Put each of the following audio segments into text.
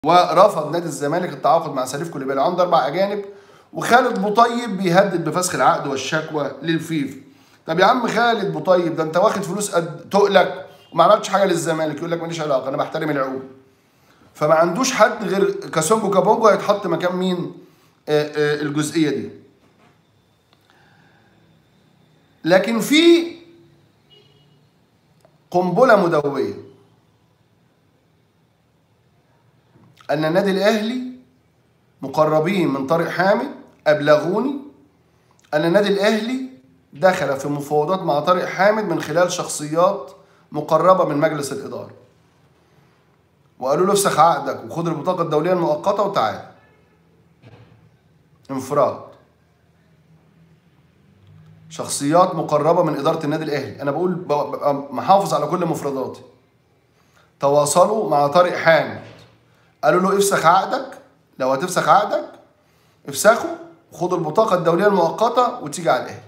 ورفض نادي الزمالك التعاقد مع سليف كوليبالي عنده اربع اجانب وخالد بوطيب بيهدد بفسخ العقد والشكوى للفيفا طب يا عم خالد بوطيب ده انت واخد فلوس قد تقلك وما عملتش حاجه للزمالك يقول لك ماليش علاقه انا بحترم العقود فما عندوش حد غير كاسونجو كابونجو هيتحط مكان مين آه، آه، الجزئيه دي لكن في قنبله مدويه ان النادي الاهلي مقربين من طارق حامد ابلغوني ان النادي الاهلي دخل في مفاوضات مع طارق حامد من خلال شخصيات مقربه من مجلس الاداره وقالوا له افسخ عقدك وخد البطاقه الدوليه المؤقته وتعال انفراد شخصيات مقربه من اداره النادي الاهلي انا بقول ببقى محافظ على كل مفرداتي تواصلوا مع طارق حامد قالوا له افسخ عقدك لو هتفسخ عقدك افسخه وخد البطاقه الدوليه المؤقته وتيجي على الاهلي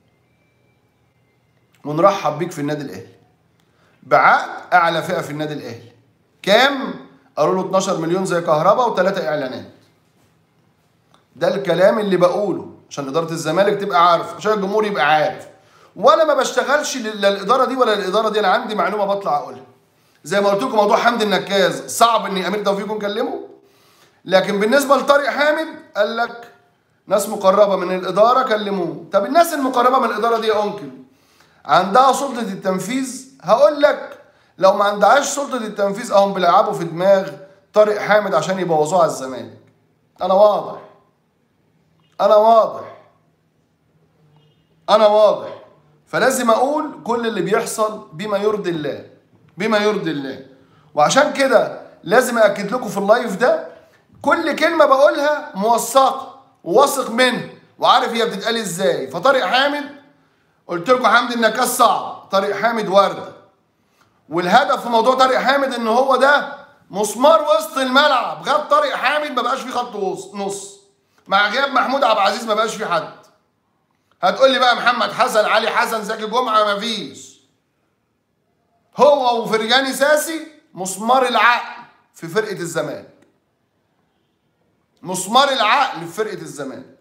ونرحب بيك في النادي الاهلي بعقد اعلى فئه في النادي الاهلي كام قالوا له 12 مليون زي كهرباء وثلاثه اعلانات ده الكلام اللي بقوله عشان اداره الزمالك تبقى عارف عشان الجمهور يبقى عارف وانا ما بشتغلش لا الاداره دي ولا الاداره دي انا عندي معلومه بطلع اقولها زي ما قلت لكم موضوع حمدي النكاز صعب ان امير توفيق نكلمه لكن بالنسبه لطارق حامد قال لك ناس مقربه من الاداره كلموه طب الناس المقربه من الاداره دي يا انكل عندها سلطه التنفيذ هقول لك لو ما عندهاش سلطه التنفيذ اهم بيلعبوا في دماغ طارق حامد عشان يبوظوها على الزمالك انا واضح انا واضح انا واضح فلازم اقول كل اللي بيحصل بما يرضي الله بما يرضي الله وعشان كده لازم اكد لكم في اللايف ده كل كلمه بقولها موثقه وواثق منها وعارف هي بتتقال ازاي فطارق حامد قلت لكم حمدي النكاس صعب طارق حامد ورده والهدف في موضوع طارق حامد ان هو ده مسمار وسط الملعب غاب طارق حامد ما بقاش في خط وسط نص مع غياب محمود عبد العزيز ما بقاش في حد هتقول لي بقى محمد حسن علي حسن زكي جمعه ما فيش هو وفرجاني ساسي مسمار العقل في فرقه الزمالك مسمار العقل في فرقه الزمالك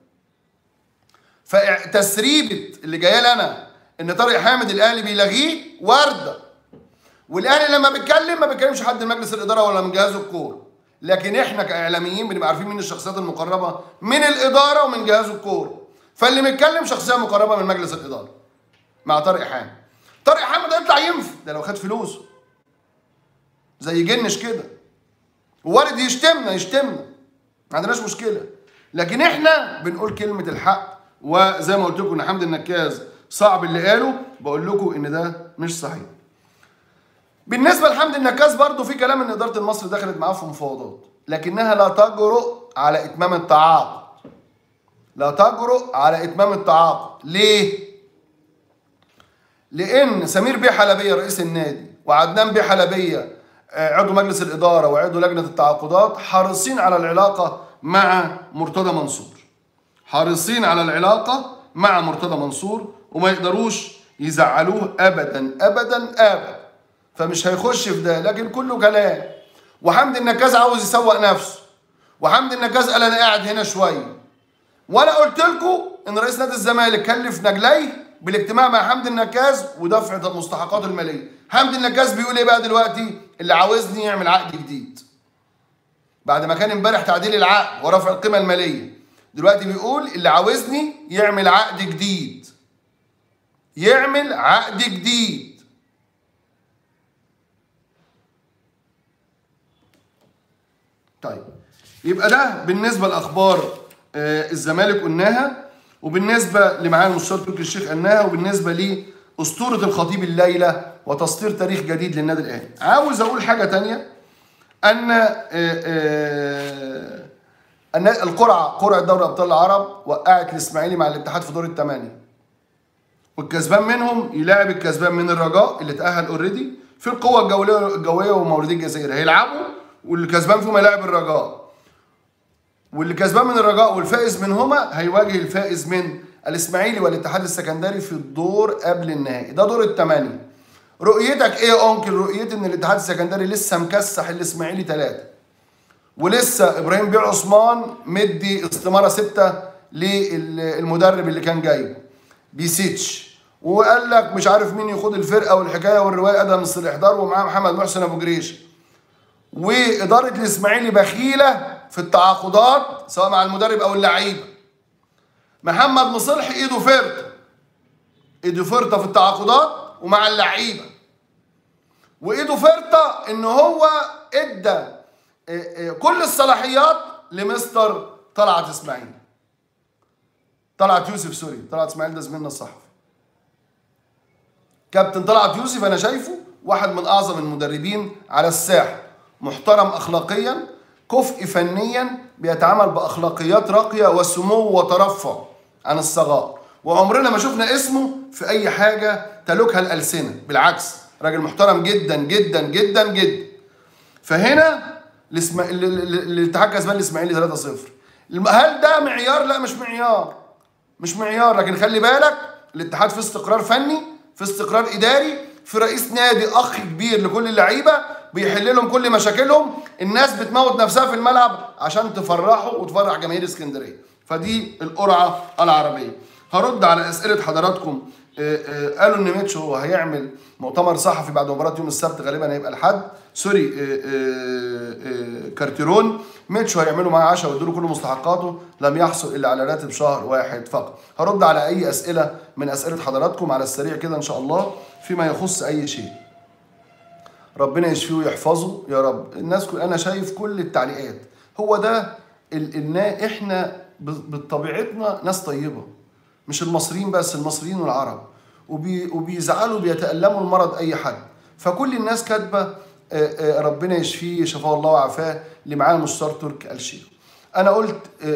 فتسريبه اللي جايه لنا ان طارق حامد الاهلي بيلغيه ورده والاهلي لما بيتكلم ما بيتكلمش حد من مجلس الاداره ولا من جهاز الكوره لكن احنا كاعلاميين بنبقى عارفين مين الشخصيات المقربه من الاداره ومن جهاز الكوره فاللي بيتكلم شخصيه مقربه من مجلس الاداره مع طارق حامد طارق حامد هيطلع ينفي ده لو خد فلوسه زي جنش كده وارد يشتمنا يشتمنا ما عندناش مشكله لكن احنا بنقول كلمه الحق وزي ما قلت لكم ان حمدي النكاز صعب اللي قاله بقول لكم ان ده مش صحيح بالنسبه لحمدي النكاز برضو في كلام ان اداره المصري دخلت معاه في مفاوضات لكنها لا تجرؤ على اتمام التعاقد لا تجرؤ على اتمام التعاقد ليه لان سمير بيه حلبيه رئيس النادي وعدنان بيه حلبيه آه، عضو مجلس الاداره وعضو لجنه التعاقدات حريصين على العلاقه مع مرتضى منصور حريصين على العلاقه مع مرتضى منصور وما يقدروش يزعلوه ابدا ابدا ابدا فمش هيخش في ده لكن كله كلام وحمدي النكاز عاوز يسوق نفسه وحمدي النكاز قال انا قاعد هنا شويه وانا قلت لكم ان رئيس نادي الزمالك كلف نجليه بالاجتماع مع حمدي النكاز ودفع المستحقات الماليه حمدي النكاز بيقول ايه بقى دلوقتي اللي عاوزني يعمل عقد جديد بعد ما كان امبارح تعديل العقد ورفع القيمه الماليه دلوقتي بيقول اللي عاوزني يعمل عقد جديد يعمل عقد جديد طيب يبقى ده بالنسبه لاخبار آه، الزمالك قلناها وبالنسبه لمعالي المستشار تركي الشيخ قلناها وبالنسبه لاسطوره الخطيب الليله وتسطير تاريخ جديد للنادي الاهلي عاوز اقول حاجه تانية ان آه، آه، ان القرعه قرعه دوري ابطال العرب وقعت الاسماعيلي مع الاتحاد في دور الثمانيه والكسبان منهم يلاعب الكسبان من الرجاء اللي اتاهل اوريدي في القوه الجويه الجويه وموردي الجزائر هيلعبوا واللي كسبان فيهم هيلاعب الرجاء واللي كسبان من الرجاء والفائز منهما هيواجه الفائز من الاسماعيلي والاتحاد السكندري في الدور قبل النهائي ده دور الثمانيه رؤيتك ايه يا انكل رؤيتي ان الاتحاد السكندري لسه مكسح الاسماعيلي ثلاثه ولسه ابراهيم بيع عثمان مدي استماره سته للمدرب اللي كان جايبه بيسيتش وقال لك مش عارف مين يخوض الفرقه والحكايه والروايه ادم الاحضار ومعاه محمد محسن ابو جريش واداره الاسماعيلي بخيله في التعاقدات سواء مع المدرب او اللعيبه محمد مصلح ايده فرطه ايده فرطه في التعاقدات ومع اللعيبه وايده فرطه ان هو ادى كل الصلاحيات لمستر طلعت اسماعيل طلعت يوسف سوري طلعت اسماعيل ده زميلنا الصحفي كابتن طلعت يوسف انا شايفه واحد من اعظم المدربين على الساحه محترم اخلاقيا كفء فنيا بيتعامل باخلاقيات راقيه وسمو وترفع عن الصغار وعمرنا ما شفنا اسمه في اي حاجه تلوكها الالسنه بالعكس راجل محترم جدا جدا جدا جدا فهنا الاسم... الاتحاد كسبان الاسماعيلي 3-0 هل ده معيار؟ لا مش معيار مش معيار لكن خلي بالك الاتحاد في استقرار فني في استقرار اداري في رئيس نادي اخ كبير لكل اللعيبه بيحل لهم كل مشاكلهم الناس بتموت نفسها في الملعب عشان تفرحوا وتفرح جماهير اسكندريه فدي القرعه العربيه هرد على اسئله حضراتكم قالوا ان ميتشو هيعمل مؤتمر صحفي بعد مباراه يوم السبت غالبا هيبقى الحد سوري كارتيرون ميتشو هيعملوا معاه عشاء ويدوا له كل مستحقاته لم يحصل الا على راتب شهر واحد فقط هرد على اي اسئله من اسئله حضراتكم على السريع كده ان شاء الله فيما يخص اي شيء ربنا يشفيه ويحفظه يا رب الناس كل انا شايف كل التعليقات هو ده ال... احنا بطبيعتنا ناس طيبه مش المصريين بس المصريين والعرب وبي وبيزعلوا بيتألموا المرض أي حد فكل الناس كاتبة ربنا يشفيه شفاه الله وعافاه اللي معاه المستشار تركي آل شيخ أنا قلت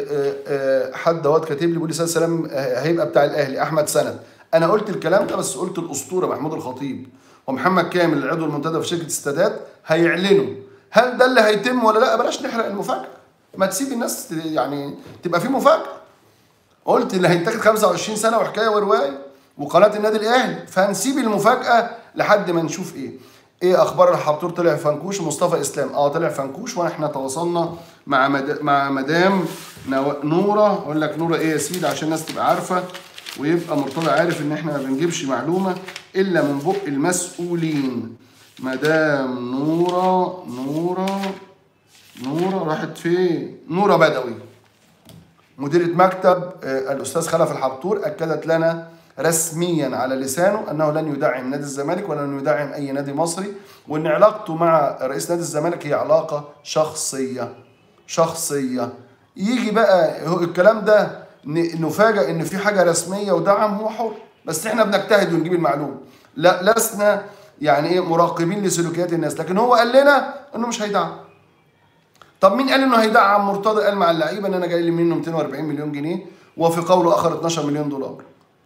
حد دوت كاتب لي بيقول لي سلام هيبقى بتاع الأهلي أحمد سند أنا قلت الكلام ده بس قلت الأسطورة محمود الخطيب ومحمد كامل العضو المنتدب في شركة السادات هيعلنوا هل ده اللي هيتم ولا لا بلاش نحرق المفاجأة ما تسيب الناس يعني تبقى في مفاجأة قلت اللي هيتاخد 25 سنه وحكايه وروايه وقناه النادي الاهلي فهنسيب المفاجاه لحد ما نشوف ايه ايه اخبار الحبطور طلع فنكوش ومصطفى اسلام اه طلع فنكوش واحنا تواصلنا مع مد... مع مدام نو... نوره اقول لك نوره ايه يا سيدي عشان الناس تبقى عارفه ويبقى مرتضى عارف ان احنا ما بنجيبش معلومه الا من بق المسؤولين مدام نوره نوره نوره راحت فين نوره بدوي مديرة مكتب الأستاذ خلف الحبطور أكدت لنا رسميا على لسانه أنه لن يدعم نادي الزمالك ولن يدعم أي نادي مصري وأن علاقته مع رئيس نادي الزمالك هي علاقة شخصية شخصية يجي بقى الكلام ده نفاجئ ان في حاجه رسميه ودعم هو حر بس احنا بنجتهد ونجيب المعلومه لا لسنا يعني ايه مراقبين لسلوكيات الناس لكن هو قال لنا انه مش هيدعم طب مين قال انه هيدعم مرتضى قال مع اللعيبه ان انا جاي لي منه 240 مليون جنيه وفي قوله اخر 12 مليون دولار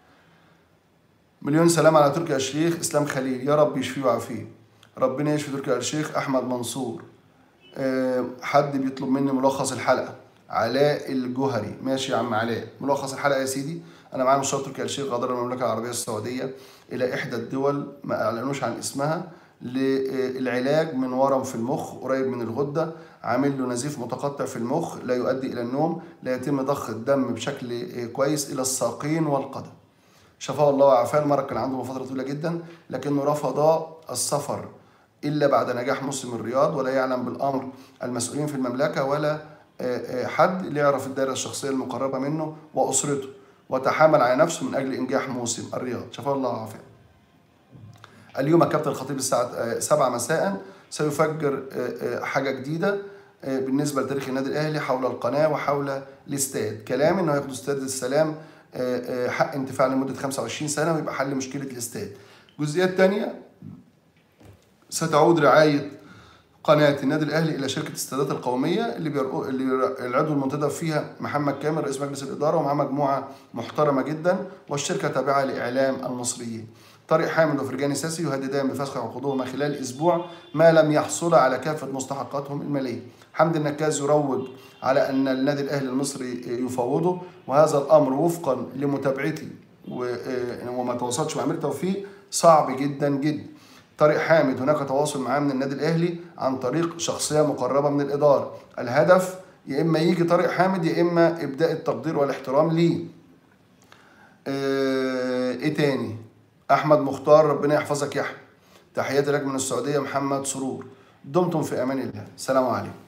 مليون سلام على تركي آل الشيخ اسلام خليل يا رب يشفيه ويعافيه ربنا يشفي تركي آل الشيخ احمد منصور أه حد بيطلب مني ملخص الحلقه علاء الجوهري ماشي يا عم علاء ملخص الحلقه يا سيدي انا معايا مستشار تركي آل الشيخ غادر المملكه العربيه السعوديه الى احدى الدول ما اعلنوش عن اسمها للعلاج من ورم في المخ قريب من الغده عامل له نزيف متقطع في المخ لا يؤدي الى النوم لا يتم ضخ الدم بشكل كويس الى الساقين والقدم شفاه الله وعافاه المرض كان عنده فتره طويله جدا لكنه رفض السفر الا بعد نجاح موسم الرياض ولا يعلم بالامر المسؤولين في المملكه ولا حد اللي يعرف الدائره الشخصيه المقربه منه واسرته وتحامل على نفسه من اجل انجاح موسم الرياض شفاه الله وعافاه اليوم الكابتن الخطيب الساعه 7 مساء سيفجر حاجه جديده بالنسبه لتاريخ النادي الاهلي حول القناه وحول الاستاد كلام انه هياخدوا استاد السلام حق انتفاع لمده 25 سنه ويبقى حل مشكله الاستاد الجزئيه الثانيه ستعود رعايه قناه النادي الاهلي الى شركه السادات القوميه اللي بيرقو اللي العضو المنتدب فيها محمد كامل رئيس مجلس الاداره ومعاه مجموعه محترمه جدا والشركه تابعه لاعلام المصريين طارق حامد وفرجاني ساسي يهددان بفسخ عقودهما خلال اسبوع ما لم يحصلا على كافه مستحقاتهم الماليه. حمد النكاز يروج على ان النادي الاهلي المصري يفاوضه وهذا الامر وفقا لمتابعتي وما تواصلتش مع امير توفيق صعب جدا جدا. طارق حامد هناك تواصل معاه من النادي الاهلي عن طريق شخصيه مقربه من الاداره الهدف يا اما يجي طارق حامد يا اما ابداء التقدير والاحترام ليه آه، ايه تاني احمد مختار ربنا يحفظك يا احمد تحياتي لك من السعوديه محمد سرور دمتم في امان الله سلام عليكم